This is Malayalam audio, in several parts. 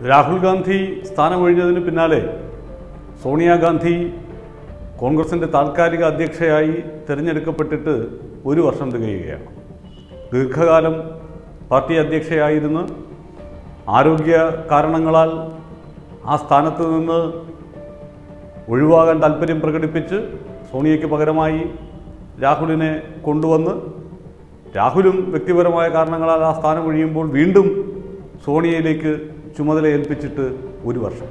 രാഹുൽ ഗാന്ധി സ്ഥാനമൊഴിഞ്ഞതിന് പിന്നാലെ സോണിയാഗാന്ധി കോൺഗ്രസിൻ്റെ താൽക്കാലിക അധ്യക്ഷയായി തിരഞ്ഞെടുക്കപ്പെട്ടിട്ട് ഒരു വർഷം തികയുകയാണ് ദീർഘകാലം പാർട്ടി അധ്യക്ഷയായിരുന്ന് ആരോഗ്യ കാരണങ്ങളാൽ ആ സ്ഥാനത്ത് നിന്ന് ഒഴിവാകാൻ താല്പര്യം പ്രകടിപ്പിച്ച് സോണിയയ്ക്ക് പകരമായി രാഹുലിനെ കൊണ്ടുവന്ന് രാഹുലും വ്യക്തിപരമായ കാരണങ്ങളാൽ ആ സ്ഥാനം ഒഴിയുമ്പോൾ വീണ്ടും സോണിയയിലേക്ക് ചുമതല ഏൽപ്പിച്ചിട്ട് ഒരു വർഷം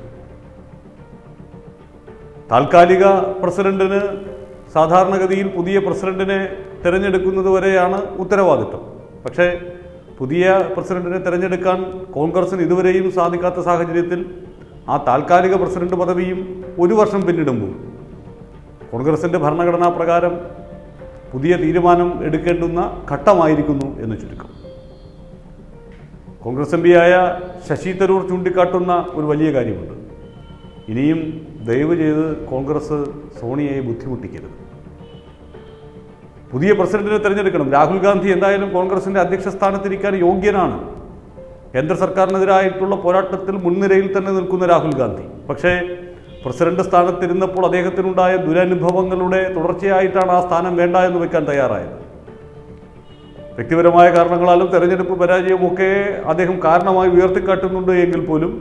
താൽക്കാലിക പ്രസിഡന്റിന് സാധാരണഗതിയിൽ പുതിയ പ്രസിഡന്റിനെ തിരഞ്ഞെടുക്കുന്നത് വരെയാണ് ഉത്തരവാദിത്വം പക്ഷേ പുതിയ പ്രസിഡന്റിനെ തിരഞ്ഞെടുക്കാൻ കോൺഗ്രസിന് ഇതുവരെയും സാധിക്കാത്ത സാഹചര്യത്തിൽ ആ താൽക്കാലിക പ്രസിഡന്റ് പദവിയും ഒരു വർഷം പിന്നിടുമ്പോൾ കോൺഗ്രസിൻ്റെ ഭരണഘടനാ പ്രകാരം പുതിയ തീരുമാനം എടുക്കേണ്ടുന്ന ഘട്ടമായിരിക്കുന്നു എന്ന് ചുരുക്കം കോൺഗ്രസ് എം പിയായ ശശി തരൂർ ചൂണ്ടിക്കാട്ടുന്ന ഒരു വലിയ കാര്യമുണ്ട് ഇനിയും ദയവ് ചെയ്ത് കോൺഗ്രസ് സോണിയയെ ബുദ്ധിമുട്ടിക്കരുത് പുതിയ പ്രസിഡന്റിനെ തിരഞ്ഞെടുക്കണം രാഹുൽ ഗാന്ധി എന്തായാലും കോൺഗ്രസിന്റെ അധ്യക്ഷ സ്ഥാനത്തിരിക്കാൻ യോഗ്യനാണ് കേന്ദ്ര സർക്കാരിനെതിരായിട്ടുള്ള പോരാട്ടത്തിൽ മുൻനിരയിൽ തന്നെ നിൽക്കുന്ന രാഹുൽ ഗാന്ധി പക്ഷേ പ്രസിഡന്റ് സ്ഥാനത്തിരുന്നപ്പോൾ അദ്ദേഹത്തിനുണ്ടായ ദുരനുഭവങ്ങളുടെ തുടർച്ചയായിട്ടാണ് ആ സ്ഥാനം വേണ്ട എന്ന് വെക്കാൻ തയ്യാറായത് വ്യക്തിപരമായ കാരണങ്ങളാലും തെരഞ്ഞെടുപ്പ് പരാജയവുമൊക്കെ അദ്ദേഹം കാരണമായി ഉയർത്തിക്കാട്ടുന്നുണ്ട് എങ്കിൽ പോലും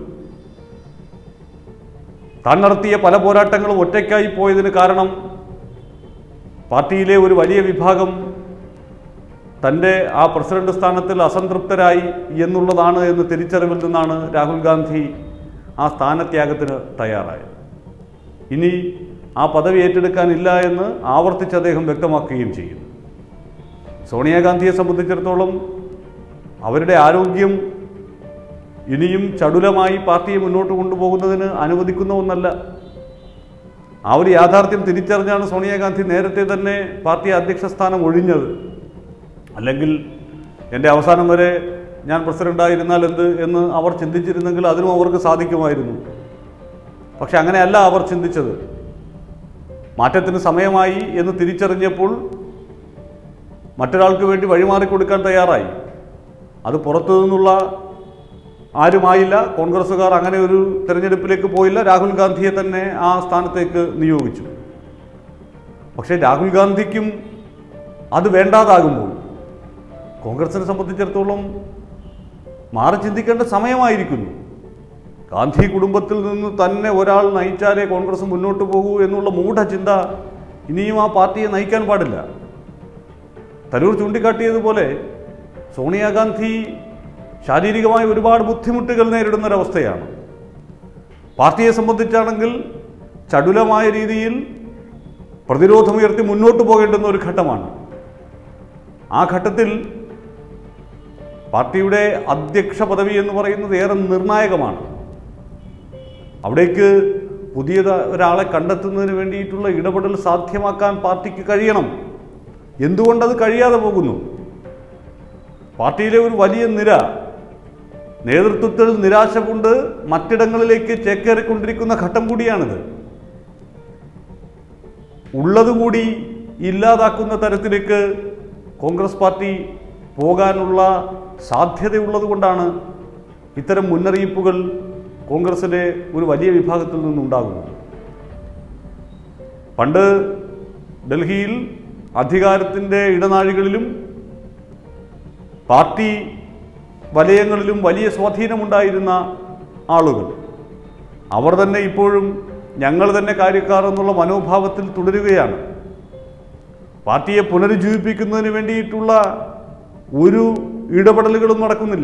താൻ നടത്തിയ പല പോരാട്ടങ്ങളും ഒറ്റയ്ക്കായി പോയതിന് കാരണം പാർട്ടിയിലെ ഒരു വലിയ വിഭാഗം തൻ്റെ ആ പ്രസിഡന്റ് സ്ഥാനത്തിൽ അസംതൃപ്തരായി എന്നുള്ളതാണ് എന്ന് തിരിച്ചറിവിൽ നിന്നാണ് രാഹുൽ ഗാന്ധി ആ സ്ഥാനത്യാഗത്തിന് തയ്യാറായത് ഇനി ആ പദവി ഏറ്റെടുക്കാനില്ല എന്ന് ആവർത്തിച്ച് അദ്ദേഹം വ്യക്തമാക്കുകയും ചെയ്യുന്നു സോണിയാഗാന്ധിയെ സംബന്ധിച്ചിടത്തോളം അവരുടെ ആരോഗ്യം ഇനിയും ചടുലമായി പാർട്ടിയെ മുന്നോട്ട് കൊണ്ടുപോകുന്നതിന് അനുവദിക്കുന്ന ഒന്നല്ല ആ ഒരു യാഥാർത്ഥ്യം തിരിച്ചറിഞ്ഞാണ് സോണിയാഗാന്ധി നേരത്തെ തന്നെ പാർട്ടി അധ്യക്ഷ സ്ഥാനം ഒഴിഞ്ഞത് അല്ലെങ്കിൽ എൻ്റെ അവസാനം വരെ ഞാൻ പ്രസിഡൻ്റായിരുന്നാൽ എന്ത് എന്ന് അവർ ചിന്തിച്ചിരുന്നെങ്കിൽ അതിനും അവർക്ക് സാധിക്കുമായിരുന്നു പക്ഷെ അങ്ങനെയല്ല അവർ ചിന്തിച്ചത് മാറ്റത്തിന് സമയമായി എന്ന് തിരിച്ചറിഞ്ഞപ്പോൾ മറ്റൊരാൾക്ക് വേണ്ടി വഴിമാറി കൊടുക്കാൻ തയ്യാറായി അത് പുറത്തു നിന്നുള്ള ആരുമായില്ല കോൺഗ്രസ്സുകാർ അങ്ങനെ ഒരു തെരഞ്ഞെടുപ്പിലേക്ക് പോയില്ല രാഹുൽ ഗാന്ധിയെ തന്നെ ആ സ്ഥാനത്തേക്ക് നിയോഗിച്ചു പക്ഷേ രാഹുൽ ഗാന്ധിക്കും അത് വേണ്ടാതാകുമ്പോൾ കോൺഗ്രസിനെ സംബന്ധിച്ചിടത്തോളം മാറി ചിന്തിക്കേണ്ട സമയമായിരിക്കുന്നു ഗാന്ധി കുടുംബത്തിൽ നിന്ന് തന്നെ ഒരാൾ നയിച്ചാലേ കോൺഗ്രസ് മുന്നോട്ട് പോകൂ എന്നുള്ള മൂഢചിന്ത ഇനിയും ആ പാർട്ടിയെ നയിക്കാൻ പാടില്ല തരൂർ ചൂണ്ടിക്കാട്ടിയതുപോലെ സോണിയാഗാന്ധി ശാരീരികമായി ഒരുപാട് ബുദ്ധിമുട്ടുകൾ നേരിടുന്ന ഒരവസ്ഥയാണ് പാർട്ടിയെ സംബന്ധിച്ചാണെങ്കിൽ ചടുലമായ രീതിയിൽ പ്രതിരോധമുയർത്തി മുന്നോട്ട് പോകേണ്ടുന്ന ഒരു ഘട്ടമാണ് ആ ഘട്ടത്തിൽ പാർട്ടിയുടെ അധ്യക്ഷ പദവി എന്ന് പറയുന്നത് ഏറെ നിർണായകമാണ് അവിടേക്ക് പുതിയ ഒരാളെ കണ്ടെത്തുന്നതിന് വേണ്ടിയിട്ടുള്ള ഇടപെടൽ സാധ്യമാക്കാൻ പാർട്ടിക്ക് കഴിയണം എന്തുകൊണ്ടത് കഴിയാതെ പോകുന്നു പാർട്ടിയിലെ ഒരു വലിയ നിര നേതൃത്വത്തിൽ നിരാശ കൊണ്ട് മറ്റിടങ്ങളിലേക്ക് ചേക്കേറിക്കൊണ്ടിരിക്കുന്ന ഘട്ടം കൂടിയാണിത് ഉള്ളതുകൂടി ഇല്ലാതാക്കുന്ന തരത്തിലേക്ക് കോൺഗ്രസ് പാർട്ടി പോകാനുള്ള സാധ്യതയുള്ളത് കൊണ്ടാണ് ഇത്തരം മുന്നറിയിപ്പുകൾ കോൺഗ്രസിലെ ഒരു വലിയ വിഭാഗത്തിൽ നിന്നുണ്ടാകുന്നത് പണ്ട് ഡൽഹിയിൽ അധികാരത്തിൻ്റെ ഇടനാഴികളിലും പാർട്ടി വലയങ്ങളിലും വലിയ സ്വാധീനമുണ്ടായിരുന്ന ആളുകൾ അവർ തന്നെ ഇപ്പോഴും ഞങ്ങൾ തന്നെ കാര്യക്കാർ എന്നുള്ള മനോഭാവത്തിൽ തുടരുകയാണ് പാർട്ടിയെ പുനരുജ്ജീവിപ്പിക്കുന്നതിന് വേണ്ടിയിട്ടുള്ള ഒരു ഇടപെടലുകളും നടക്കുന്നില്ല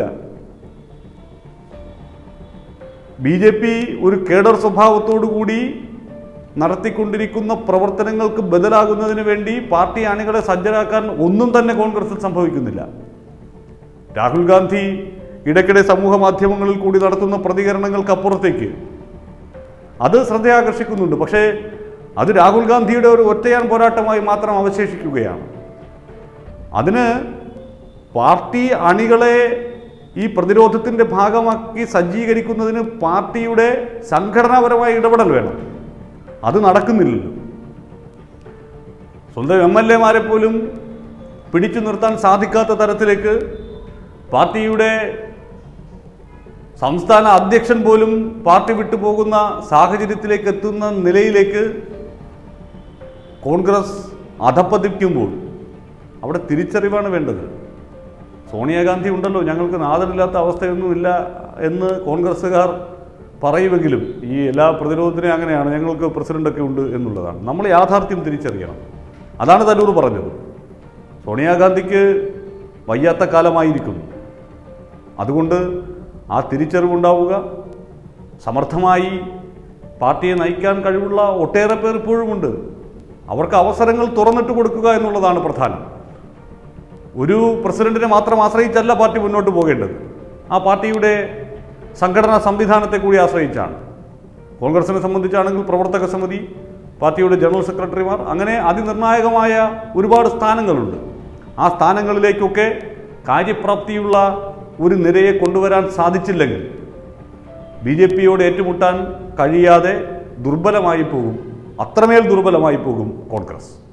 ബി ജെ പി ഒരു കേഡർ സ്വഭാവത്തോടു കൂടി നടത്തിക്കൊണ്ടിരിക്കുന്ന പ്രവർത്തനങ്ങൾക്ക് ബദലാകുന്നതിന് വേണ്ടി പാർട്ടി അണികളെ സജ്ജരാക്കാൻ ഒന്നും തന്നെ കോൺഗ്രസിൽ സംഭവിക്കുന്നില്ല രാഹുൽ ഗാന്ധി ഇടയ്ക്കിടെ സമൂഹ മാധ്യമങ്ങളിൽ കൂടി നടത്തുന്ന പ്രതികരണങ്ങൾക്കപ്പുറത്തേക്ക് അത് ശ്രദ്ധയാകർഷിക്കുന്നുണ്ട് പക്ഷേ അത് രാഹുൽ ഗാന്ധിയുടെ ഒരു ഒറ്റയാൻ പോരാട്ടമായി മാത്രം അവശേഷിക്കുകയാണ് അതിന് പാർട്ടി അണികളെ ഈ പ്രതിരോധത്തിൻ്റെ ഭാഗമാക്കി സജ്ജീകരിക്കുന്നതിന് പാർട്ടിയുടെ സംഘടനാപരമായ ഇടപെടൽ വേണം അത് നടക്കുന്നില്ലല്ലോ സ്വന്തം എം എൽ എമാരെ പോലും പിടിച്ചു നിർത്താൻ സാധിക്കാത്ത തരത്തിലേക്ക് പാർട്ടിയുടെ സംസ്ഥാന അധ്യക്ഷൻ പോലും പാർട്ടി വിട്ടു പോകുന്ന സാഹചര്യത്തിലേക്ക് എത്തുന്ന നിലയിലേക്ക് കോൺഗ്രസ് അധപ്പതിക്കുമ്പോൾ അവിടെ തിരിച്ചറിവാണ് വേണ്ടത് സോണിയാഗാന്ധി ഉണ്ടല്ലോ ഞങ്ങൾക്ക് നാദമില്ലാത്ത അവസ്ഥയൊന്നുമില്ല എന്ന് കോൺഗ്രസ്സുകാർ പറയുമെങ്കിലും ഈ എല്ലാ പ്രതിരോധത്തിനും അങ്ങനെയാണ് ഞങ്ങൾക്ക് പ്രസിഡൻ്റൊക്കെ ഉണ്ട് എന്നുള്ളതാണ് നമ്മൾ യാഥാർത്ഥ്യം തിരിച്ചറിയണം അതാണ് തരൂർ പറഞ്ഞത് സോണിയാഗാന്ധിക്ക് വയ്യാത്ത കാലമായിരിക്കുന്നു അതുകൊണ്ട് ആ തിരിച്ചറിവുണ്ടാവുക സമർത്ഥമായി പാർട്ടിയെ നയിക്കാൻ കഴിവുള്ള ഒട്ടേറെ പേർ ഇപ്പോഴുമുണ്ട് അവർക്ക് അവസരങ്ങൾ തുറന്നിട്ട് കൊടുക്കുക എന്നുള്ളതാണ് പ്രധാനം ഒരു പ്രസിഡന്റിനെ മാത്രം ആശ്രയിച്ചല്ല പാർട്ടി മുന്നോട്ട് പോകേണ്ടത് ആ പാർട്ടിയുടെ സംഘടനാ സംവിധാനത്തെ കൂടി ആശ്രയിച്ചാണ് കോൺഗ്രസിനെ സംബന്ധിച്ചാണെങ്കിൽ പ്രവർത്തക സമിതി പാർട്ടിയുടെ ജനറൽ സെക്രട്ടറിമാർ അങ്ങനെ അതിനിർണായകമായ ഒരുപാട് സ്ഥാനങ്ങളുണ്ട് ആ സ്ഥാനങ്ങളിലേക്കൊക്കെ കാര്യപ്രാപ്തിയുള്ള ഒരു നിരയെ കൊണ്ടുവരാൻ സാധിച്ചില്ലെങ്കിൽ ബി ജെ പിയോട് ഏറ്റുമുട്ടാൻ കഴിയാതെ ദുർബലമായി പോകും അത്രമേൽ ദുർബലമായി പോകും കോൺഗ്രസ്